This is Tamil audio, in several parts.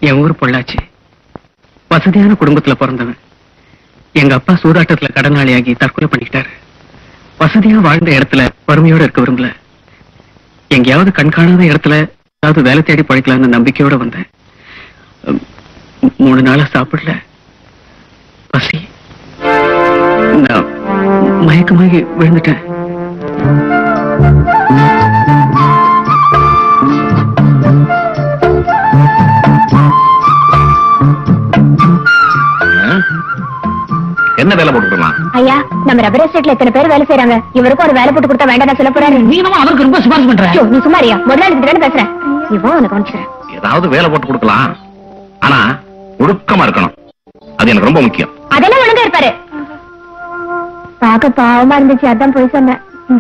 என் ஊர் பொள்ளாச்சி வசதியான குடும்பத்துல பிறந்தவன் எங்க அப்பா சூதாட்டத்துல கடனாளியாகி தற்கொலை பண்ணிக்கிட்டாரு வசதியா வாழ்ந்த இடத்துல வறுமையோட இருக்க விரும்பல எங்கேயாவது கண்காணாத இடத்துல ஏதாவது வேலை தேடி பழைக்கலாம்னு நம்பிக்கையோட வந்தேன் உம், மூணு நாளா சாப்பிடல பசி நான் மயக்கமாகி விழுந்துட்டேன் என்ன வேலை போட்டுக்கலாம் ஐயா நம்ம ரப்பர் எஸ்டேட்ல எத்தனை பேர் வேலை செய்யறாங்க இவருக்கும் ஒரு வேலை போட்டு கொடுத்தா வேண்டாம் சொல்ல போறாரு நீங்க அவருக்கு ரொம்ப சிபாரிசு பண்ற ஐயோ, நீ சும்மாரியா முதலாளி கிட்ட தானே பேசுறேன் இவோ உன்னை கவனிச்சுக்கிறேன் ஏதாவது வேலை போட்டு கொடுக்கலாம் ஆனா ஒழுக்கமா இருக்கணும் அது எனக்கு ரொம்ப முக்கியம் அதெல்லாம் ஒழுங்கா இருப்பாரு பார்க்க பாவமா இருந்துச்சு அதான் போய் சொன்னேன்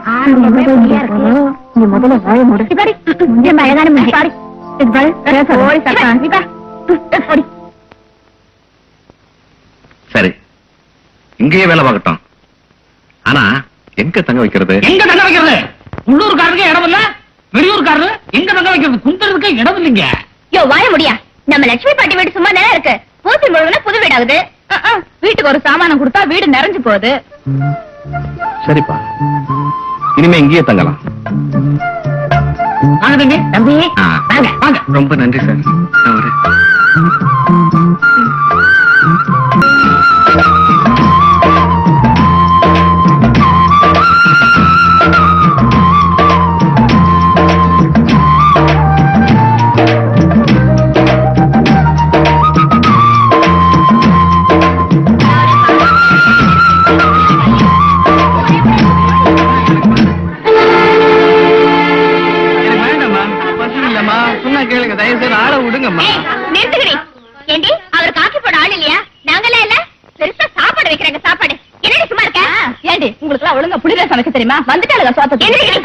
நீ முதல்ல வாய மூடு இந்த அழகான மூஞ்சி. இது பாரு, ஓடி சத்தம். நீ வா. ஓடி. சரி இங்கேயே வேலை பார்க்கட்டும் ஆனா எங்க தங்க வைக்கிறது எங்க தங்க வைக்கிறது உள்ளூர்காரருக்கு இடம் இல்ல வெளியூர்காரரு எங்க தங்க வைக்கிறது குந்தறதுக்கு இடம் இல்லைங்க யோ வாய முடியா நம்ம லட்சுமி பாட்டி வீடு சும்மா தானே இருக்கு பூசி முழுவதும் புது வீடு ஆகுது வீட்டுக்கு ஒரு சாமானம் கொடுத்தா வீடு நிறைஞ்சு போகுது சரிப்பா இனிமே இங்கேயே தங்கலாம் வாங்க தம்பி தம்பி ஆ. வாங்க வாங்க ரொம்ப நன்றி சார் நான் வரேன் எனக்கு வேண்டாம்மா பசி இல்லம்மா சொன்னா கேளுங்க தயவு செய்து ஆள விடுங்கம்மா நிறுத்துகிறி ஏண்டி அவர் காக்கி போட ஆள் இல்லையா நாங்களாம் இல்ல பெருசா சாப்பாடு வைக்கிறாங்க சாப்பாடு என்னடி சும்மா இருக்க ஏண்டி உங்களுக்கு எல்லாம் ஒழுங்கா புளிர சமைக்க தெரியுமா வந்துட்டாளுங்க சோத்த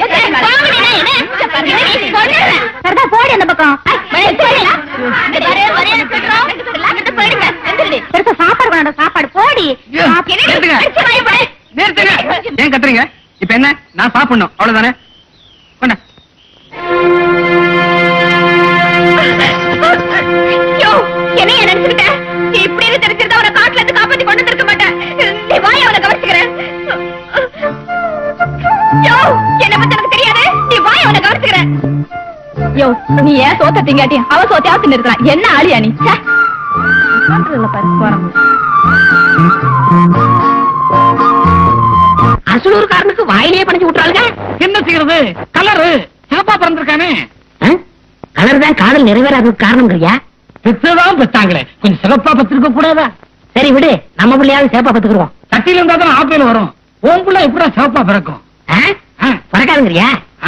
போடி அந்த பக்கம் பெருசா சாப்பாடு வேண்டாம் சாப்பாடு போடி ஐயோ, நிறுத்துங்க. நிறுத்துங்க ஏன் கத்துறீங்க இப்ப என்ன நான் சாப்பிடணும் அவ்வளவுதானே கொண்டா யோ, என்னைய நினைச்சுக்கிட்ட? நீ இப்படின்னு தெரிஞ்சிருந்தா அவனை காட்டுல இருந்து காப்பாத்தி கொண்டு வந்திருக்க மாட்டேன். நீ வாயை அவனை கவனிச்சுக்கிறேன். யோ, என்னை பத்தி எனக்கு தெரியாது. நீ வாயை அவனை கவனிச்சுக்கிறேன். யோ, நீ ஏன் சோத்த திங்காட்டி அவ சோத்தையாவது தின்னுருக்கான் என்ன ஆளியா நீ ச்சே. பண்றதுல பாரு, போறான். அசலூர்காரனுக்கு வாயிலேயே பணிச்சு விட்டுறாளுங்க என்ன செய்யறது கலரு சிவப்பா பிறந்திருக்கானே கலர் தான் காதல் நிறைவேறாததுக்கு காரணம் பெத்ததான் பெத்தாங்களே கொஞ்சம் சிவப்பா பத்திருக்க கூடாதா சரி விடு நம்ம பிள்ளையாவது சிவப்பா பத்துக்குருவோம் சட்டியில இருந்தா தான் ஆப்பையில வரும் உன் பிள்ளை எப்படா சிவப்பா பிறக்கும் பிறக்காதுங்கிறியா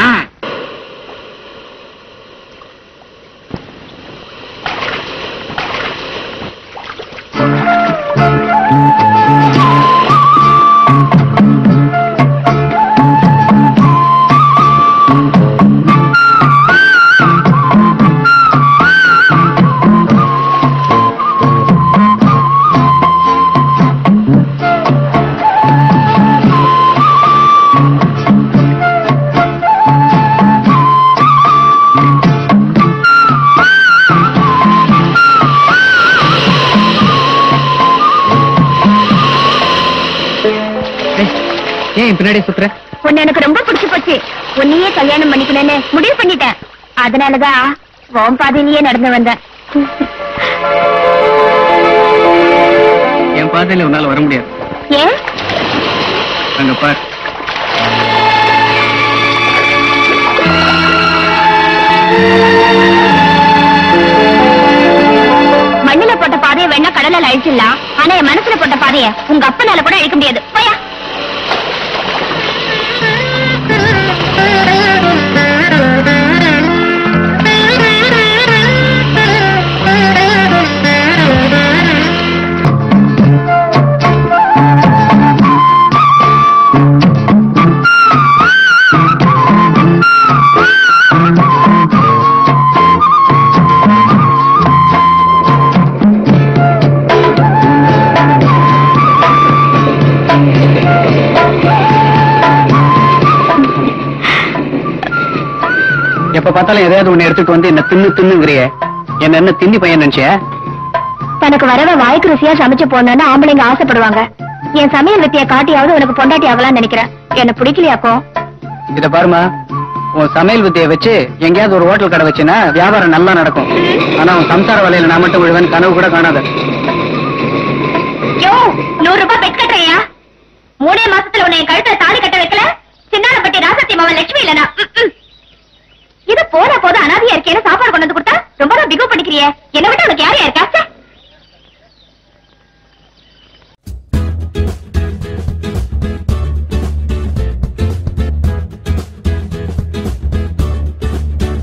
ஏன் பின்னாடி சுத்துற உன்னை எனக்கு ரொம்ப பிடிச்சு போச்சு உன்னையே கல்யாணம் பண்ணிக்கணும்னு முடிவு பண்ணிட்டேன் அதனாலதான் உன் பாதையிலேயே நடந்து வந்தேன் என் பாதையில உன்னால வர முடியாது ஏன் அங்க பார் மண்ணுல போட்ட பாதையை வேணா கடலால அழிச்சிடலாம் ஆனா என் மனசுல போட்ட பாதைய உங்க அப்பனால கூட அழிக்க முடியாது போயா எப்ப பார்த்தாலும் எதையாவது ஒண்ணு எடுத்துட்டு வந்து என்ன தின்னு தின்னுங்கிறிய என்ன என்ன திண்டி பையன் நினைச்சிய தனக்கு வரவ வாய்க்கு ருசியா சமைச்சு போடணும்னு ஆம்பளைங்க ஆசைப்படுவாங்க என் சமையல் வித்திய காட்டியாவது உனக்கு பொண்டாட்டி ஆகலாம்னு நினைக்கிறேன் என்ன பிடிக்கலையாக்கோ இத பாருமா உன் சமையல் வித்தைய வச்சு எங்கேயாவது ஒரு ஹோட்டல் கடை வச்சுனா வியாபாரம் நல்லா நடக்கும் ஆனா உன் சம்சார வலையில நான் மட்டும் விழுவேன் கனவு கூட காணாத யோ நூறு ரூபாய் பெட் கட்டுறியா மூணே மாசத்துல உன்னை என் கழுத்துல தாலி கட்ட வைக்கல சின்னாலப்பட்டி ராசத்தி மாவன் லட்சுமி இல்லனா இது போன போது அனாதையா இருக்கேன்னு சாப்பாடு